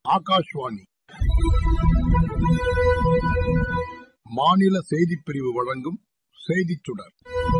ஆகாஷ்வாணி மாநில செய்திப் பிரிவு வழங்கும் செய்திச் சுடர்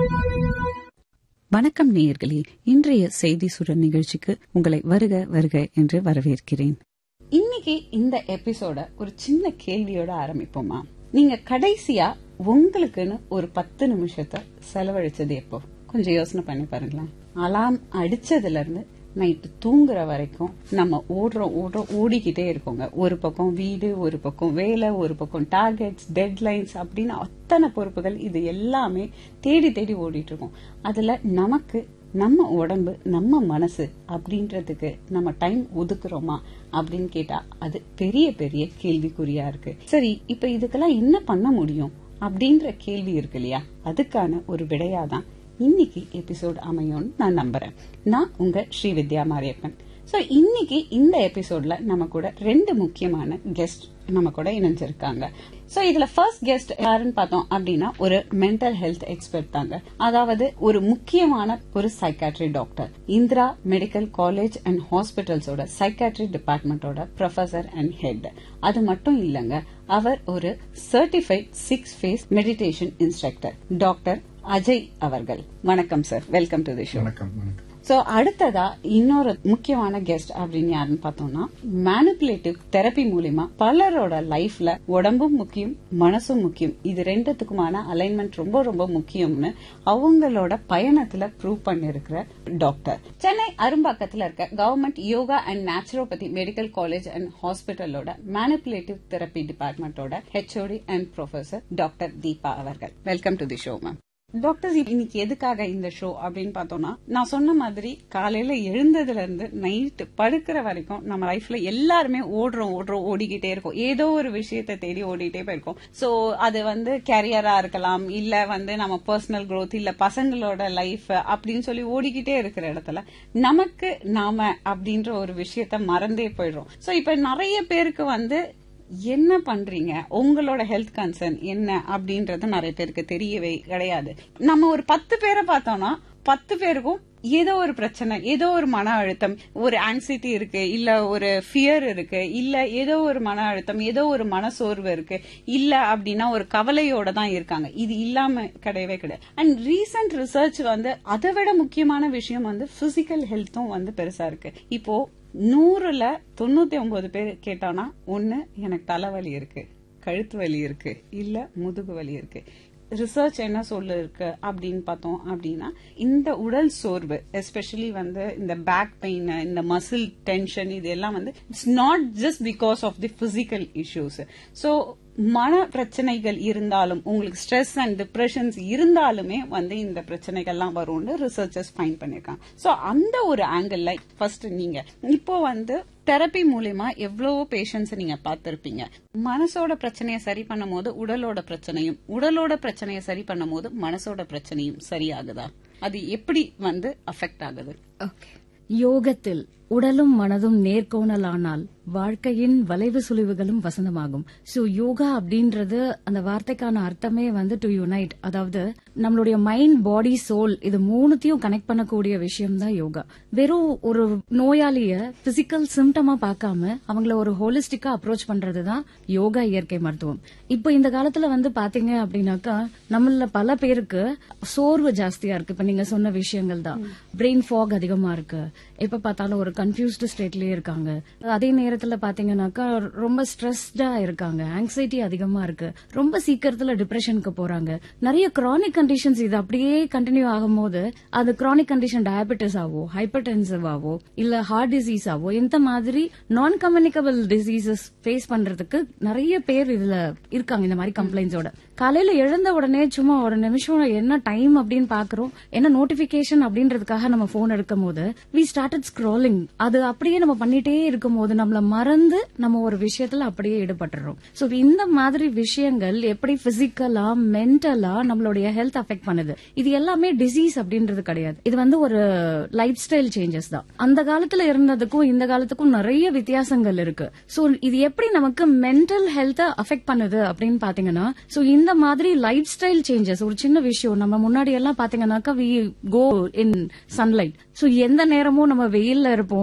வணக்கம் நேயர்களே இன்றைய செய்தி சுடர் நிகழ்ச்சிக்கு உங்களை வருக வருக என்று வரவேற்கிறேன் இன்னைக்கு இந்த எபிசோட ஒரு சின்ன கேள்வியோட ஆரம்பிப்போமா நீங்க கடைசியா உங்களுக்குன்னு ஒரு பத்து நிமிஷத்தை செலவழிச்சது எப்போ கொஞ்சம் யோசனை பண்ணி பாருங்களேன் அலாம் அடிச்சதுல இருந்து நைட்டு தூங்குற வரைக்கும் நம்ம ஓடுறோம் ஓடுறோம் ஓடிக்கிட்டே இருக்கோங்க ஒரு பக்கம் வீடு ஒரு பக்கம் வேலை ஒரு பக்கம் டார்கெட்ஸ் டெட்லைன்ஸ் அப்படின்னு அத்தனை பொறுப்புகள் இது எல்லாமே தேடி தேடி ஓடிட்டு இருக்கோம் அதுல நமக்கு நம்ம உடம்பு நம்ம மனசு அப்படின்றதுக்கு நம்ம டைம் ஒதுக்குறோமா அப்படின்னு கேட்டா அது பெரிய பெரிய கேள்விக்குறியா இருக்கு சரி இப்ப இதுக்கெல்லாம் என்ன பண்ண முடியும் அப்படின்ற கேள்வி இருக்கு இல்லையா அதுக்கான ஒரு விடையாதான் இன்னைக்கு எபிசோட் அமையும்னு நான் நம்புறேன் நான் உங்க ஸ்ரீ வித்யா மாரியப்பன் சோ இன்னைக்கு இந்த எபிசோட்ல நம்ம கூட ரெண்டு முக்கியமான கெஸ்ட் நம்ம கூட இணைஞ்சிருக்காங்க சோ இதுல ஃபர்ஸ்ட் கெஸ்ட் யாருன்னு பார்த்தோம் அப்படின்னா ஒரு மென்டல் ஹெல்த் எக்ஸ்பர்ட் தாங்க அதாவது ஒரு முக்கியமான ஒரு psychiatry doctor Indira medical college and ஹாஸ்பிட்டல்ஸோட சைக்காட்ரி டிபார்ட்மெண்டோட ப்ரொஃபசர் அண்ட் ஹெட் அது மட்டும் இல்லங்க அவர் ஒரு certified six phase meditation instructor doctor Ajay அவர்கள் வணக்கம் sir welcome to the show வணக்கம் வணக்கம் சோ அடுத்ததா இன்னொரு முக்கியமான கெஸ்ட் அப்படின்னு யாருன்னு பார்த்தோம்னா மேனிப்புலேட்டிவ் தெரப்பி மூலியமா பலரோட லைஃப்ல உடம்பும் முக்கியம் மனசும் முக்கியம் இது ரெண்டுத்துக்குமான அலைன்மெண்ட் ரொம்ப ரொம்ப முக்கியம்னு அவங்களோட பயணத்துல ப்ரூவ் பண்ணிருக்கிற டாக்டர் சென்னை அரும்பாக்கத்துல இருக்க government yoga and naturopathy medical college and ஹாஸ்பிட்டலோட மேனிப்புலேட்டிவ் தெரப்பி டிபார்ட்மெண்டோட HOD and professor doctor Deepa அவர்கள் welcome to the show ma'am doctors இன்னைக்கு எதுக்காக இந்த ஷோ அப்படின்னு பார்த்தோம்னா நான் சொன்ன மாதிரி காலையில எழுந்ததுல இருந்து நைட் படுக்கிற வரைக்கும் நம்ம லைஃப்ல எல்லாருமே ஓடுறோம் ஓடுறோம் ஓடிக்கிட்டே இருக்கோம் ஏதோ ஒரு விஷயத்தை தேடி ஓடிட்டே போயிருக்கோம் சோ அது வந்து கேரியரா இருக்கலாம் இல்ல வந்து நம்ம பர்சனல் growth இல்ல பசங்களோட லைஃப் அப்படின்னு சொல்லி ஓடிக்கிட்டே இருக்கிற இடத்துல நமக்கு நாம அப்படின்ற ஒரு விஷயத்த மறந்தே போயிடுறோம் சோ இப்ப நிறைய பேருக்கு வந்து என்ன பண்றீங்க உங்களோட ஹெல்த் கன்சர்ன் என்ன அப்படின்றது நிறைய பேருக்கு தெரியவே கிடையாது நம்ம ஒரு பத்து பேரை பார்த்தோம்னா பத்து பேருக்கும் ஏதோ ஒரு பிரச்சனை ஏதோ ஒரு மன அழுத்தம் ஒரு ஆங்ஸைட்டி இருக்கு இல்ல ஒரு ஃபியர் இருக்கு இல்ல ஏதோ ஒரு மன அழுத்தம் ஏதோ ஒரு மனசோர்வு இருக்கு இல்ல அப்படின்னா ஒரு கவலையோட தான் இருக்காங்க இது இல்லாம கிடையவே கிடையாது அண்ட் ரீசன்ட் ரிசர்ச் வந்து அதை விட முக்கியமான விஷயம் வந்து பிசிக்கல் ஹெல்த்தும் வந்து பெருசா இருக்கு இப்போ நூறுல தொண்ணூத்தி ஒன்பது பேர் கேட்டானா ஒண்ணு எனக்கு தலைவலி இருக்கு கழுத்து வலி இருக்கு இல்ல முதுகு வலி இருக்கு ரிசர்ச் என்ன சொல்ல இருக்கு அப்படின்னு பார்த்தோம் அப்படின்னா இந்த உடல் சோர்வு எஸ்பெஷலி வந்து இந்த பேக் பெயின் இந்த மசில் டென்ஷன் இது எல்லாம் வந்து it's not just because of the physical issues so மன பிரச்சனைகள் இருந்தாலும் உங்களுக்கு ஸ்ட்ரெஸ் அண்ட் டிப்ரெஷன்ஸ் இருந்தாலுமே வந்து இந்த பிரச்சனைகள்லாம் வரும்னு ரிசர்ச்சர்ஸ் ஃபைன் பண்ணிருக்காங்க சோ அந்த ஒரு ஆங்கிள் ஃபர்ஸ்ட் நீங்க இப்போ வந்து தெரப்பி மூலியமா எவ்வளவோ பேஷண்ட்ஸ் நீங்க பார்த்திருப்பீங்க மனசோட பிரச்சனையை சரி பண்ணும் போது உடலோட பிரச்சனையும் உடலோட பிரச்சனையை சரி பண்ணும் போது மனசோட பிரச்சனையும் சரியாகுதா அது எப்படி வந்து அஃபெக்ட் ஆகுது யோகத்தில் உடலும் மனதும் நேர்கோணலானால் வாழ்க்கையின் வளைவு சுழிவுகளும் வசந்தமாகும் சோ யோகா அப்படின்றது அந்த வார்த்தைக்கான அர்த்தமே வந்து டு யுனைட் அதாவது நம்மளுடைய மைண்ட் பாடி சோல் இது மூணுத்தையும் கனெக்ட் பண்ணக்கூடிய விஷயம் தான் யோகா வெறும் ஒரு நோயாளிய பிசிக்கல் சிம்டமா பார்க்காம அவங்கள ஒரு ஹோலிஸ்டிக்கா அப்ரோச் பண்றதுதான் யோகா இயற்கை மருத்துவம் இப்போ இந்த காலத்துல வந்து பாத்தீங்க அப்படின்னாக்கா நம்மள பல பேருக்கு சோர்வு ஜாஸ்தியா இருக்கு இப்ப நீங்க சொன்ன விஷயங்கள் தான் பிரெயின் ஃபாக் அதிகமா இருக்கு எப்ப பார்த்தாலும் ஒரு கன்ஃபியூஸ்டு ஸ்டேட்லயே இருக்காங்க அதே நேரத்துல பாத்தீங்கன்னாக்கா ரொம்ப ஸ்ட்ரெஸ்டா இருக்காங்க ஆங்ஸைட்டி அதிகமா இருக்கு ரொம்ப சீக்கிரத்துல டிப்ரெஷனுக்கு போறாங்க நிறைய கிரானிக் கண்டிஷன்ஸ் இது அப்படியே கண்டினியூ ஆகும்போது அது கிரானிக் கண்டிஷன் டயபெட்டிஸ் ஆவோ ஹைப்பர் டென்சிவ் ஆவோ இல்ல ஹார்ட் டிசீஸ் ஆவோ இந்த மாதிரி நான் கம்யூனிகபிள் டிசீசஸ் ஃபேஸ் பண்றதுக்கு நிறைய பேர் இதுல இருக்காங்க இந்த மாதிரி கம்ப்ளைண்ட்ஸோட காலையில எழுந்த உடனே சும்மா ஒரு நிமிஷம் என்ன டைம் அப்படின்னு பாக்குறோம் என்ன நோட்டிபிகேஷன் அப்படின்றதுக்காக நம்ம போன் எடுக்கும் போது வி ஸ்டார்டட் ஸ்க்ரோலிங் அது அப்படியே நம்ம பண்ணிட்டே இருக்கும் போது நம்மள மறந்து நம்ம ஒரு விஷயத்துல அப்படியே ஈடுபட்டுறோம் சோ இந்த மாதிரி விஷயங்கள் எப்படி பிசிக்கலா மென்டலா நம்மளுடைய ஹெல்த் அஃபெக்ட் பண்ணுது இது எல்லாமே டிசீஸ் அப்படின்றது கிடையாது இது வந்து ஒரு லைஃப் ஸ்டைல் சேஞ்சஸ் தான் அந்த காலத்துல இருந்ததுக்கும் இந்த காலத்துக்கும் நிறைய வித்தியாசங்கள் இருக்கு சோ இது எப்படி நமக்கு மென்டல் ஹெல்த் அஃபெக்ட் பண்ணுது அப்படின்னு பாத்தீங்கன்னா சோ இந்த மாதிரி லைஃப் ஸ்டைல் சேஞ்சஸ் ஒரு சின்ன விஷயம் நம்ம முன்னாடி எல்லாம் பாத்தீங்கன்னாக்கா we go in sunlight so எந்த நேரமும் நம்ம வெயில்ல இருப்போம்